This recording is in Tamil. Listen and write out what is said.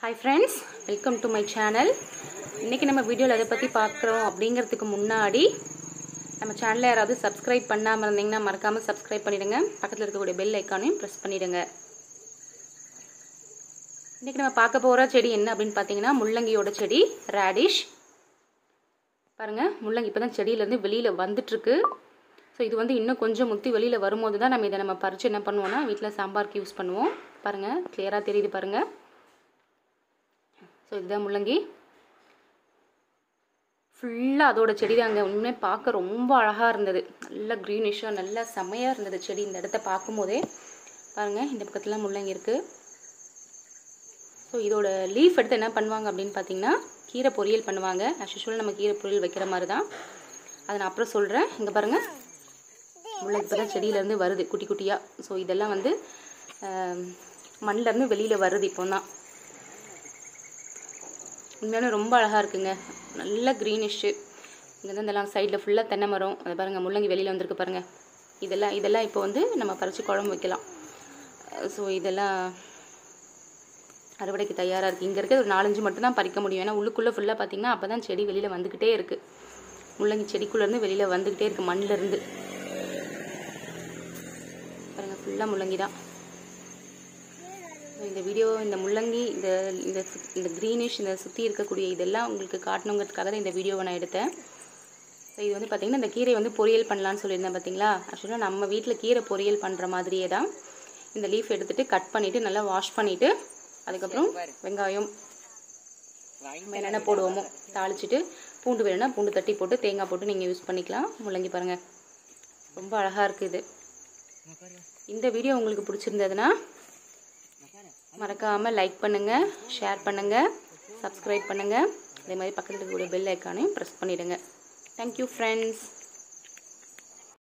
hi friends welcome to my channel இன்றைக்கி நம்ம வீடியோவில் எதை பற்றி பார்க்குறோம் அப்படிங்கிறதுக்கு முன்னாடி நம்ம சேனலை யாராவது சப்ஸ்கிரைப் பண்ணாமல் இருந்தீங்கன்னா மறக்காமல் சப்ஸ்கிரைப் பண்ணிடுங்க பக்கத்தில் இருக்கக்கூடிய பெல் ஐக்கானையும் ப்ரெஸ் பண்ணிடுங்க இன்றைக்கி நம்ம பார்க்க போகிற செடி என்ன அப்படின்னு பார்த்தீங்கன்னா முள்ளங்கியோட செடி ரேடிஷ் பாருங்கள் முள்ளங்கி இப்போ தான் செடியிலேருந்து வெளியில் வந்துட்டுருக்கு ஸோ இது வந்து இன்னும் கொஞ்சம் முத்தி வெளியில் வரும்போது தான் நம்ம இதை நம்ம பறித்து என்ன பண்ணுவோம்னா வீட்டில் சாம்பாருக்கு யூஸ் பண்ணுவோம் பாருங்கள் கிளியராக தெரியுது பாருங்கள் ஸோ இதுதான் முள்ளங்கி ஃபுல்லாக அதோட செடி தாங்க உண்மையே பார்க்க ரொம்ப அழகாக இருந்தது நல்ல க்ரீனிஷாக நல்லா செமையாக இருந்தது செடி இந்த இடத்த பார்க்கும்போதே பாருங்கள் இந்த பக்கத்தில் முள்ளங்கி இருக்குது ஸோ இதோட லீஃப் எடுத்து என்ன பண்ணுவாங்க அப்படின்னு பார்த்தீங்கன்னா கீரை பொரியல் பண்ணுவாங்க as usual நம்ம கீரை பொரியல் வைக்கிற மாதிரி தான் அதை நான் அப்புறம் சொல்கிறேன் இங்கே பாருங்கள் முள்ளங்கி இப்போ தான் செடியிலேருந்து வருது குட்டி குட்டியாக ஸோ இதெல்லாம் வந்து மண்ணிலேருந்து வெளியில் வருது இப்போ தான் உண்மையான ரொம்ப அழகாக இருக்குங்க நல்ல க்ரீனிஷ்ஷு இங்கே வந்து இதெல்லாம் சைடில் ஃபுல்லாக தென்னை மரம் அதை பாருங்கள் முள்ளங்கி வெளியில் வந்திருக்கு பாருங்கள் இதெல்லாம் இதெல்லாம் இப்போ வந்து நம்ம பறித்து குழம்பு வைக்கலாம் ஸோ இதெல்லாம் அறுவடைக்கு தயாராக இருக்குது இங்கே இருக்க ஒரு நாலஞ்சு மட்டும் தான் பறிக்க முடியும் ஏன்னா உள்ளுக்குள்ளே ஃபுல்லாக பார்த்தீங்கன்னா அப்போ தான் செடி வெளியில் வந்துக்கிட்டே இருக்குது முள்ளங்கி செடிக்குள்ளேருந்து வெளியில் வந்துக்கிட்டே இருக்குது மண்ணிலேருந்து பாருங்கள் ஃபுல்லாக முள்ளங்கி தான் இந்த வீடியோ இந்த முள்ளங்கி இந்த இந்த சு- இந்த க்ரீனிஷ் இந்த சுற்றி இருக்கக்கூடிய இதெல்லாம் உங்களுக்கு காட்டணுங்கிறதுக்காக தான் இந்த வீடியோவை நான் எடுத்தேன் ஸோ இது வந்து பார்த்திங்கன்னா இந்த கீரை வந்து பொரியல் பண்ணலான்னு சொல்லியிருந்தேன் பார்த்தீங்களா ஆக்சுவலாக நம்ம வீட்டில் கீரை பொரியல் பண்ணுற மாதிரியே தான் இந்த லீஃப் எடுத்துகிட்டு கட் பண்ணிவிட்டு நல்லா வாஷ் பண்ணிவிட்டு அதுக்கப்புறம் வெங்காயம் நம்ம என்னென்ன போடுவோமோ தாளிச்சிட்டு பூண்டு வேணும்னா பூண்டு தட்டி போட்டு தேங்காய் போட்டு நீங்கள் யூஸ் பண்ணிக்கலாம் முள்ளங்கி பாருங்கள் ரொம்ப அழகாக இருக்குது இது இந்த வீடியோ உங்களுக்கு பிடிச்சிருந்ததுன்னா மறக்காமல் லைக் பண்ணுங்கள் ஷேர் பண்ணுங்கள் சப்ஸ்கிரைப் பண்ணுங்கள் அதே மாதிரி பக்கத்தில் இருக்கக்கூடிய பெல் ஐக்கானையும் ப்ரெஸ் பண்ணிவிடுங்க தேங்க்யூ ஃப்ரெண்ட்ஸ்